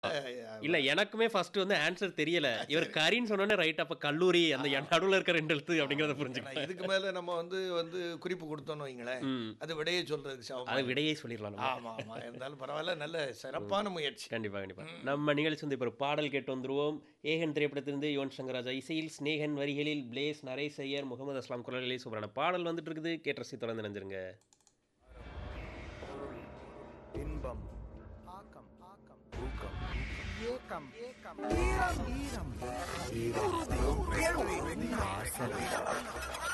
இல்ல எனக்குமே ஃபர்ஸ்ட் வந்து ஆன்சர் தெரியல இவர் கரின்னு சொன்னோன்னே ரைட் அப்ப கல்லூரி அந்த நடுவுல இருக்க ரெண்டு எழுத்து அப்படிங்கறத புரிஞ்சுக்கிட்டேன் இதுக்கு மேல நம்ம வந்து வந்து குறிப்பு கொடுத்தோம்னு வைங்களேன் ம். அது விடையே சொல்றதுக்கு சமமா அது விடையே சொல்லிடலாம் நம்ம. ஆமா ஆமா இருந்தாலும் பரவாயில்ல நல்ல சிறப்பான முயற்சி கண்டிப்பா கண்டிப்பா நம்ம நிகழ்ச்சி வந்து இப்போ ஒரு பாடல் கேட்டு வந்துருவோம் ஏகன் திரைப்படத்திலிருந்து யுவன் சங்கர் ராஜா இசையில் ஸ்நேகன் வரிகளில் பிளேஸ் நரேஷ் ஐயர் முகமது அஸ்லாம் குரலிலே சூப்பரான பாடல் வந்துட்டு இருக்குது கேட்டு ரசி தொடர்ந்து நினைஞ்சிருங்க இன்பம் ஆக்கம் ஆக்கம் ஊக்கம் ஏக்கம் ஏக்கம் ஈரம் ஈரம் ஈரம் ஆசை